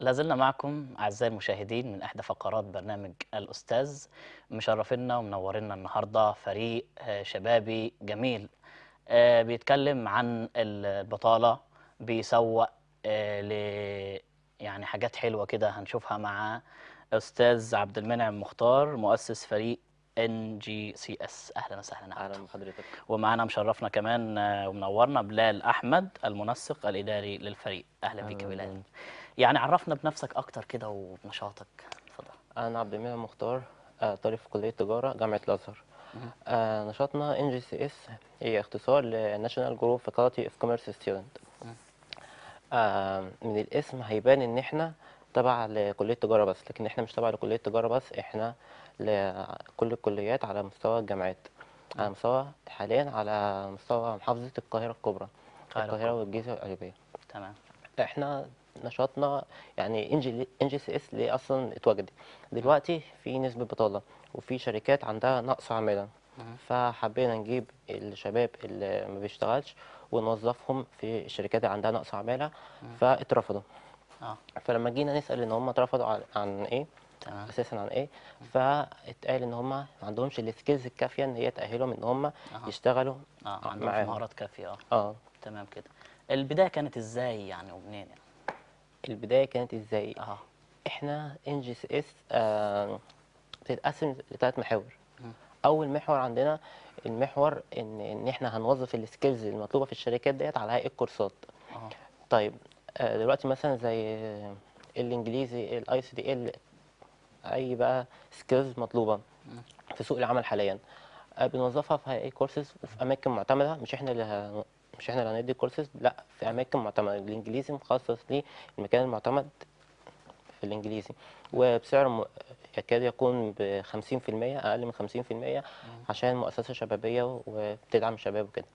لازلنا معكم أعزائي المشاهدين من إحدى فقرات برنامج الأستاذ مشرفينا ومنورينا النهاردة فريق آه، شبابي جميل آه، بيتكلم عن البطالة بيسوق آه، ل يعني حاجات حلوة كده هنشوفها مع أستاذ عبد المنعم مختار مؤسس فريق ان جي سي اس اهلا وسهلا يا عبد. اهلا بحضرتك ومعانا مشرفنا كمان آه، ومنورنا بلال احمد المنسق الاداري للفريق اهلا بيك يا أهلاً بلال بيك. يعني عرفنا بنفسك اكتر كده وبنشاطك اتفضل انا عبد المنعم مختار آه، طالب في كليه تجاره جامعه الازهر آه، نشاطنا ان جي سي اس هي اختصار لناشونال جروب فاكولتي اوف كوميرس ستودنت من الاسم هيبان ان احنا تبع لكليه تجاره بس لكن احنا مش تبع لكليه تجاره بس احنا لكل الكليات على مستوى الجامعات على مستوى حاليا على مستوى محافظه القاهره الكبرى القاهرة القاهره الكبرى. والجيزه والقليوبيه تمام احنا نشاطنا يعني انجي انجي سي اس ليه اصلا اتوجد دلوقتي في نسبه بطاله وفي شركات عندها نقص عماله فحبينا نجيب الشباب اللي ما بيشتغلش ونوظفهم في الشركات اللي عندها نقص عماله فاترفضوا اه فلما جينا نسال ان هم اترفضوا عن, عن ايه تمام اساسا عن ايه فاتقال ان هم ما عندهمش السكيلز الكافيه ان هي تاهلهم ان هم يشتغلوا اه ما عندهمش معاهم. مهارات كافيه اه اه تمام كده البدايه كانت ازاي يعني ومنين يعني البدايه كانت ازاي اه احنا ان جي سي اس بتتقسم لثلاث محاور مم. اول محور عندنا المحور ان ان احنا هنوظف السكيلز المطلوبه في الشركات ديت على هيئه كورسات اه طيب آه، دلوقتي مثلا زي آه، الانجليزي الاي سي دي ال اي بقى سكيلز مطلوبه في سوق العمل حاليا آه، بنوظفها في هيئه كورسز وفي اماكن معتمده مش احنا اللي ه... مش احنا اللي هندي كورسز لا في اماكن معتمده الانجليزي مخصص للمكان المعتمد في الانجليزي وبسعر م... يكاد يكون ب 50% اقل من 50% عشان مؤسسه شبابيه وبتدعم الشباب وكده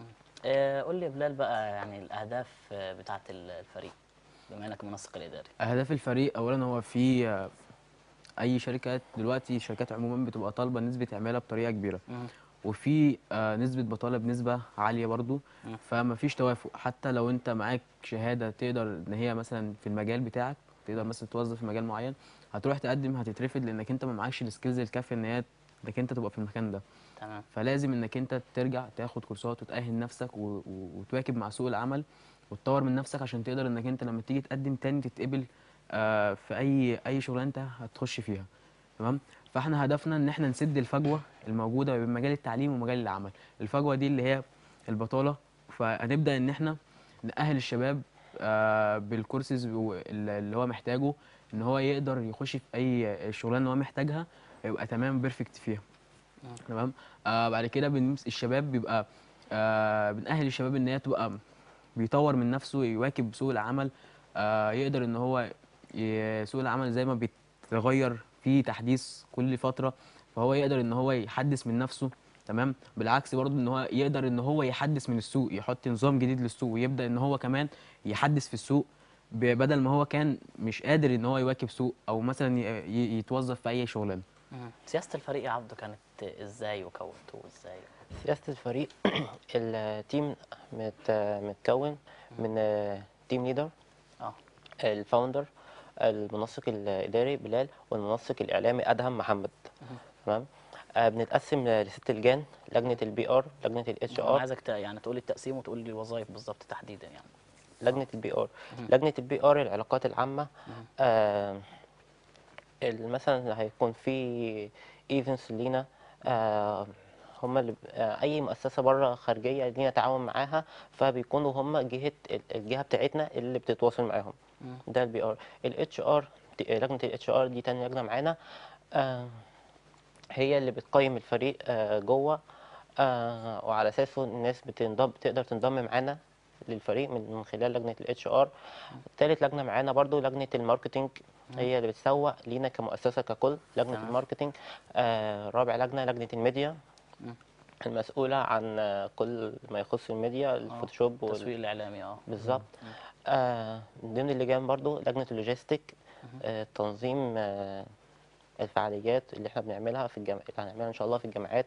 آه، قول لي يا بلال بقى يعني الاهداف آه، بتاعه ال- الفريق بما انك المنسق الاداري اهداف الفريق اولا هو في آه، اي شركات دلوقتي الشركات عموما بتبقى طالبه نسبه عماله بطريقه كبيره مم. وفي آه، نسبه بطاله بنسبه عاليه برضو مم. فما فيش توافق حتى لو انت معاك شهاده تقدر ان هي مثلا في المجال بتاعك تقدر مثلا توظف في مجال معين هتروح تقدم هتترفض لانك انت ما معكش السكيلز الكافيه ان هي انك انت تبقى في المكان ده تمام فلازم انك انت ترجع تاخد كورسات وتأهل نفسك و... و... وتواكب مع سوق العمل وتطور من نفسك عشان تقدر انك انت لما تيجي تقدم تاني تتقبل آه في اي اي شغلانه انت هتخش فيها تمام فاحنا هدفنا ان احنا نسد الفجوه الموجوده بين مجال التعليم ومجال العمل الفجوه دي اللي هي البطاله فهنبدا ان احنا نأهل الشباب آه بالكورسز و- اللي هو محتاجه ان هو يقدر يخش في اي شغلانه اللي هو محتاجها يبقى تمام بيرفكت فيها تمام آه بعد كده بنمس الشباب بيبقى آه بنأهل الشباب ان هي تبقى بيطور من نفسه يواكب سوق العمل آه يقدر ان هو ي- سوق العمل زي ما بيتغير فيه تحديث كل فترة فهو يقدر ان هو يحدث من نفسه تمام بالعكس برضه ان هو يقدر ان هو يحدث من السوق يحط نظام جديد للسوق ويبدأ ان هو كمان يحدث في السوق ب- بدل ما هو كان مش قادر ان هو يواكب سوق او مثلا ي- ي- يتوظف في اي شغلانه مم. سياسه الفريق يا عبده كانت ازاي وكونتوه ازاي سياسة الفريق التيم مت متكون من تيم ليدر اه الفاوندر المنسق الإداري بلال والمنسق الإعلامي أدهم محمد تمام آه، بنتقسم لست لجان لجنة البي ار لجنة الاتش انا ار عايزك ت- يعني تقول لي التقسيم وتقول لي الوظائف بالظبط تحديدا يعني لجنة البي ار لجنة البي ار العلاقات العامة آه ال- مثلا هيكون في ايفنتس لينا آه هم اللي ب- آه اي مؤسسة بره خارجية لينا تعاون معاها فبيكونوا هم جهة ال- الجهة بتاعتنا اللي بتتواصل معاهم ده البي ار الاتش ار لجنة الاتش ار دي تاني لجنة معانا آه هي اللي بتقيم الفريق آه جوه آه وعلى اساسه الناس بتنضم تقدر تنضم معانا للفريق من من خلال لجنه الاتش ار ثالث لجنه معانا برضو لجنه الماركتينج هي اللي بتسوق لينا كمؤسسه ككل لجنه تمام. الماركتينج آه رابع لجنه لجنه الميديا المسؤوله عن آه كل ما يخص الميديا الفوتوشوب وال- التسويق الاعلامي اه بالظبط آه من ضمن اللجان برضو لجنة اللوجيستيك آه تنظيم آه الفعاليات اللي احنا بنعملها في الجامعة اللي هنعملها ان شاء الله في الجامعات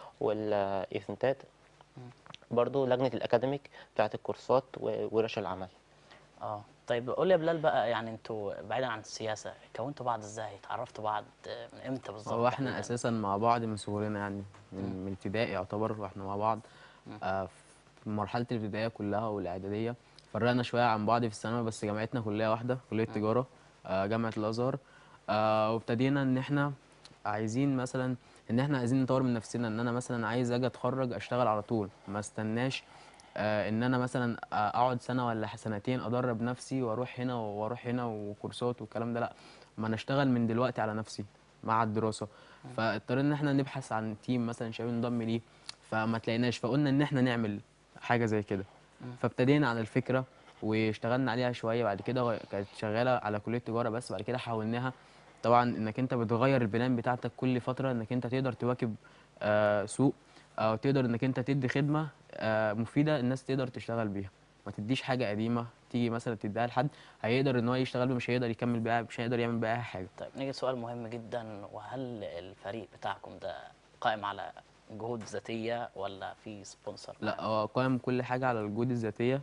والايفنتات برضو لجنة الاكاديميك بتاعت الكورسات وورش العمل اه طيب قول لي يا بلال بقى يعني انتوا بعيدا عن السياسه كونتوا بعض ازاي اتعرفتوا بعض آه، من امتى بالظبط هو احنا تحديداً؟ اساسا مع بعض من صغرنا يعني من, من ابتدائي يعتبر واحنا مع بعض آه في مرحله الابتدائيه كلها والاعداديه فرقنا شويه عن بعض في الثانوي بس جامعتنا كليه واحده كليه تجاره آه جامعه الازهر آه وابتدينا ان احنا عايزين مثلا ان احنا عايزين نطور من نفسنا ان انا مثلا عايز اجي اتخرج اشتغل على طول ما استناش آه ان انا مثلا آه، اقعد سنه ولا سنتين ادرب نفسي واروح هنا واروح هنا وكورسات والكلام ده لا ما انا اشتغل من دلوقتي على نفسي مع الدراسه فاضطرينا ان احنا نبحث عن تيم مثلا شباب نضم ليه فما تلاقيناش فقلنا ان احنا نعمل حاجه زي كده فابتدينا على الفكره واشتغلنا عليها شويه بعد كده كانت شغاله على كليه تجاره بس بعد كده حولناها طبعا انك انت بتغير البلان بتاعتك كل فتره انك انت تقدر تواكب آه سوق او تقدر انك انت تدي خدمه آه مفيده الناس تقدر تشتغل بيها ما تديش حاجه قديمه تيجي مثلا تديها لحد هيقدر ان هو يشتغل بيها مش هيقدر يكمل بيها مش هيقدر يعمل بيها أي حاجه طيب نيجي لسؤال مهم جدا وهل الفريق بتاعكم ده قائم على جهود ذاتيه ولا في سبونسر لا هو قائم كل حاجه على الجهود الذاتيه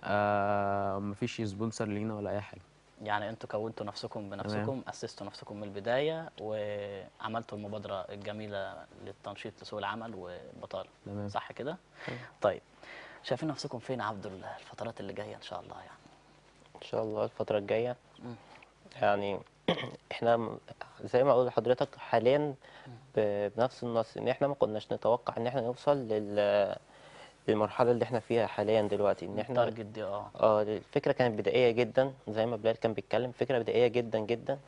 آه مفيش سبونسر لينا ولا اي حاجه يعني انتوا كونتوا نفسكم بنفسكم اسستوا نفسكم من البدايه وعملتوا المبادره الجميله للتنشيط لسوق العمل والبطاله تمام. صح كده طيب شايفين نفسكم فين يا عبد الله الفترات اللي جايه ان شاء الله يعني ان شاء الله الفتره الجايه مم. يعني احنا م- زي ما اقول لحضرتك حاليا ب- بنفس النص ان احنا ما كناش نتوقع ان احنا نوصل لل للمرحله اللي احنا فيها حاليا دلوقتي ان احنا التارجت دي اه اه الفكره كانت بدائيه جدا زي ما بلال كان بيتكلم فكره بدائيه جدا جدا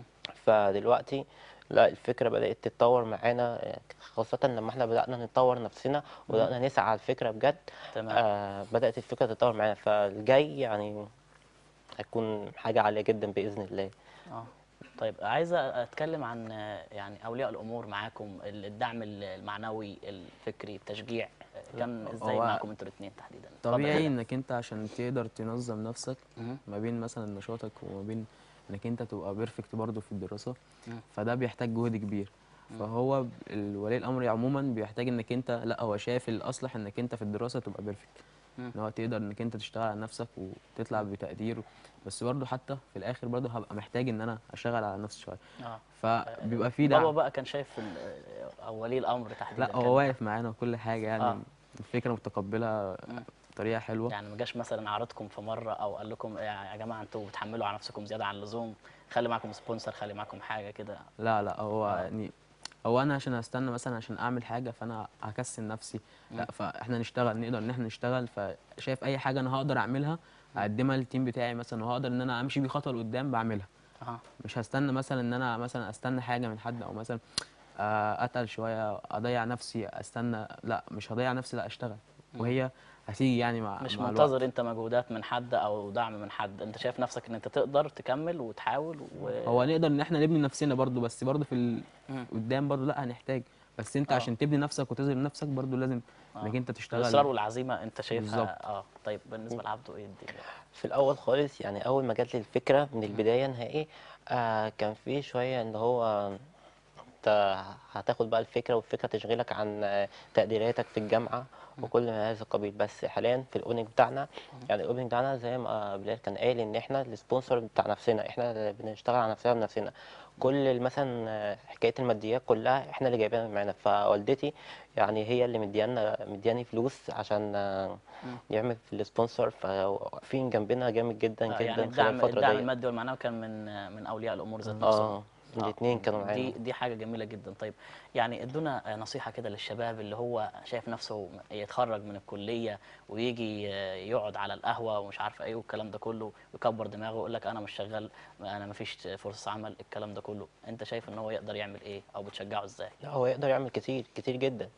فدلوقتي لا الفكره بدات تتطور معانا خاصه لما احنا بدانا نطور نفسنا وبدانا نسعى على الفكره بجد تمام. آه بدات الفكره تتطور معانا فالجاي يعني هيكون حاجه عاليه جدا باذن الله اه طيب عايز اتكلم عن آه، يعني اولياء الامور معاكم ال- الدعم ال- المعنوي الفكري التشجيع آه، كان ازاي هو معاكم انتوا الاثنين تحديدا اتفضل طبيعي يا انك انت عشان تقدر تنظم نفسك مهم. ما بين مثلا نشاطك وما بين انك انت تبقى بيرفكت برضه في الدراسه مم. فده بيحتاج جهد كبير فهو ب- ال- ولي الامر عموما بيحتاج انك انت لا هو شايف الاصلح انك انت في الدراسه تبقى بيرفكت مم. ان هو تقدر انك انت تشتغل على نفسك وتطلع بتقدير بس برضه حتى في الاخر برضه هبقى محتاج ان انا اشتغل على نفسي شويه اه فبيبقى في بابا دعم بقى كان شايف ال- آه، او ولي الامر تحديدا لا كان- هو واقف معانا وكل حاجه يعني آه. الفكره متقبلها بطريقه حلوه يعني ما جاش مثلا عرضكم في مره او قال لكم يا يا جماعه انتوا بتحملوا على نفسكم زياده عن اللزوم خلي معاكم سبونسر خلي معاكم حاجه كده لا لا هو آه. يعني هو انا عشان استنى مثلا عشان اعمل حاجه فانا هكسل نفسي لا فاحنا نشتغل نقدر ان احنا نشتغل فشايف اي حاجه انا هقدر اعملها اقدمها للتيم بتاعي مثلا وهقدر ان انا امشي بيه خطوه لقدام بعملها اه مش هستنى مثلا ان انا مثلا استنى حاجه من حد او مثلا آه، اتقل شويه اضيع نفسي استنى لا مش هضيع نفسي لا اشتغل وهي هتيجي يعني مع مش مع منتظر الوقت. انت مجهودات من حد او دعم من حد انت شايف نفسك ان انت تقدر تكمل وتحاول و... هو نقدر ان احنا نبني نفسنا برضو بس برضو في ال... مم. قدام برضو لا هنحتاج بس انت آه. عشان تبني نفسك وتظهر نفسك برضو لازم انك انت تشتغل الاصرار والعزيمه انت شايفها بالظبط. اه طيب بالنسبه لعبده ايه الدنيا في الاول خالص يعني اول ما جات لي الفكره من البدايه نهائي آه كان في شويه ان هو انت هتاخد بقى الفكره والفكره تشغلك عن آه، تقديراتك في الجامعه وكل ما هذا القبيل بس حاليا في الاوبننج بتاعنا يعني الاوبننج بتاعنا زي ما بلال كان قال ان احنا السبونسر بتاع نفسنا احنا اللي بنشتغل على نفسنا بنفسنا كل ال- مثلا آه، حكايه الماديات كلها احنا اللي جايبينها معانا فوالدتي يعني هي اللي مديانا مدياني فلوس عشان آه، يعمل في السبونسر فواقفين جنبنا جامد جدا آه جدا يعني خلال الدعم الفتره الدعم دي المادي والمعنوي كان من من اولياء الامور ذات اه نفسهم الاثنين كانوا دي معانا دي حاجه جميله جدا طيب يعني ادونا نصيحه كده للشباب اللي هو شايف نفسه يتخرج من الكليه ويجي يقعد على القهوه ومش عارف ايه والكلام ده كله ويكبر دماغه ويقول لك انا مش شغال انا ما فيش فرصه عمل الكلام ده كله انت شايف ان هو يقدر يعمل ايه او بتشجعه ازاي لا هو يقدر يعمل كتير كتير جدا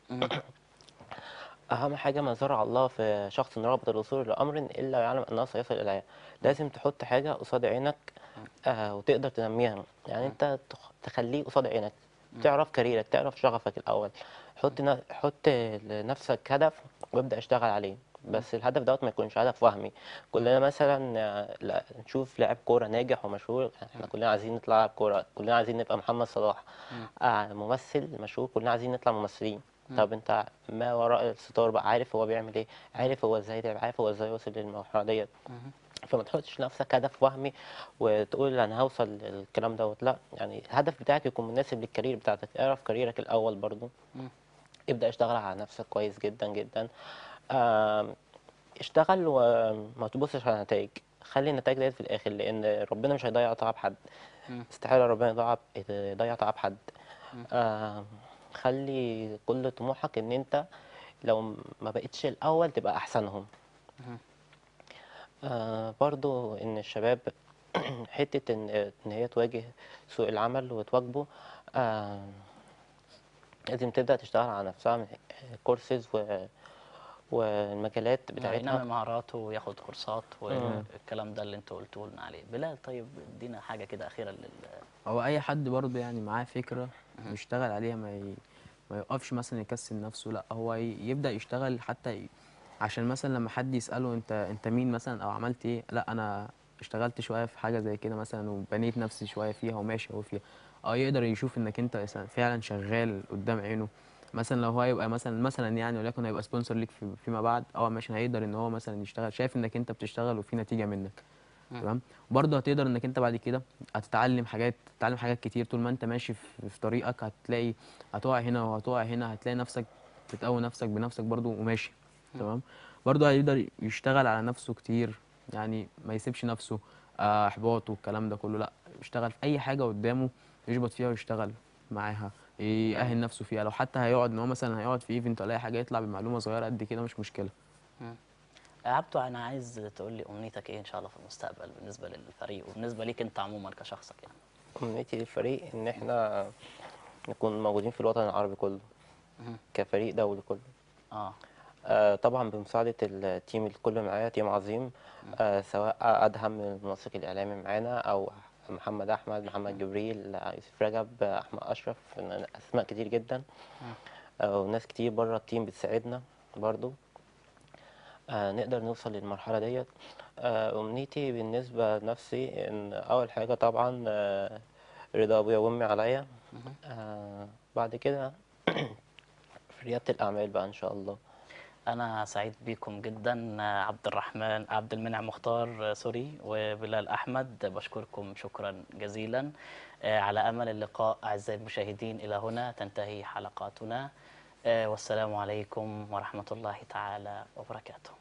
اهم حاجه ما زرع الله في شخص رغبه الوصول لامر الا يعلم انه سيصل اليه لازم تحط حاجه قصاد عينك آه وتقدر تنميها يعني انت تخ- تخليه قصاد عينك تعرف كاريرك تعرف شغفك الاول حط ن- حط لنفسك هدف وابدا اشتغل عليه بس الهدف دوت ما يكونش هدف وهمي كلنا مثلا آه، لا نشوف لاعب كوره ناجح ومشهور احنا كلنا عايزين نطلع لاعب كوره كلنا عايزين نبقى محمد صلاح آه ممثل مشهور كلنا عايزين نطلع ممثلين طب انت ما وراء الستار بقى عارف هو بيعمل ايه عارف هو ازاي لعب عارف هو ازاي وصل للمرحله ديت فما تحطش لنفسك هدف وهمي وتقول انا هوصل للكلام دوت لا يعني الهدف بتاعك يكون مناسب للكارير بتاعتك اعرف كاريرك الاول برضو مم. ابدا اشتغل على نفسك كويس جدا جدا آم، اشتغل وما تبصش على النتائج خلي النتائج ديت في الاخر لان ربنا مش هيضيع تعب حد مم. استحاله ربنا يضيع يضيع تعب حد آم، خلي كل طموحك ان انت لو ما بقتش الاول تبقى احسنهم آه برضو ان الشباب حتة ان ان هي تواجه سوق العمل وتواجهه آه لازم تبدأ تشتغل على نفسها من كورسز و والمجالات ينمي بتاعتها مهاراته وياخد كورسات والكلام ده اللي انتوا قلتوا لنا عليه بلال طيب ادينا حاجه كده اخيره لل هو اي حد برضه يعني معاه فكره ويشتغل عليها ما ي... ما يوقفش مثلا يكسل نفسه لا هو ي... يبدا يشتغل حتى ي... عشان مثلا لما حد يساله انت انت مين مثلا او عملت ايه لا انا اشتغلت شويه في حاجه زي كده مثلا وبنيت نفسي شويه فيها وماشي اهو فيها اه يقدر يشوف انك انت مثلاً فعلا شغال قدام عينه مثلا لو هو هيبقى مثلا مثلا يعني وليكن هيبقى سبونسر ليك في فيما بعد اه ماشي هيقدر ان هو مثلا يشتغل شايف انك انت بتشتغل وفي نتيجه منك تمام وبرضه هتقدر انك انت بعد كده هتتعلم حاجات تتعلم حاجات كتير طول ما انت ماشي في, في طريقك هتلاقي هتقع هنا وهتقع هنا هتلاقي نفسك بتقوي نفسك بنفسك برضه وماشي تمام برضه هيقدر يشتغل على نفسه كتير يعني ما يسيبش نفسه آه، احباط والكلام ده كله لا يشتغل في اي حاجه قدامه يشبط فيها ويشتغل معاها يأهل نفسه فيها لو حتى هيقعد ان هو مثلا هيقعد في ايفنت ولا اي حاجه يطلع بمعلومه صغيره قد كده مش مشكله عبدو انا عايز تقول لي امنيتك ايه ان شاء الله في المستقبل بالنسبه للفريق وبالنسبه ليك انت عموما كشخصك يعني أمنيتي للفريق إن إحنا نكون موجودين في الوطن العربي كله مهم. كفريق دولي كله اه آه، طبعا بمساعدة التيم الكل معايا تيم عظيم آه، سواء أدهم من المنسق الإعلامي معانا أو محمد أحمد محمد جبريل آه، يوسف رجب آه، أحمد أشرف أسماء كتير جدا آه، وناس كتير بره التيم بتساعدنا برضو آه، نقدر نوصل للمرحلة ديت آه، أمنيتي بالنسبة لنفسي إن أول حاجة طبعا آه، رضا أبويا وأمي عليا آه، بعد كده في ريادة الأعمال بقى إن شاء الله انا سعيد بيكم جدا آه، عبد الرحمن عبد المنعم مختار آه، سوري وبلال احمد بشكركم شكرا جزيلا آه، على امل اللقاء اعزائي المشاهدين الى هنا تنتهي حلقاتنا آه، والسلام عليكم ورحمه الله تعالى وبركاته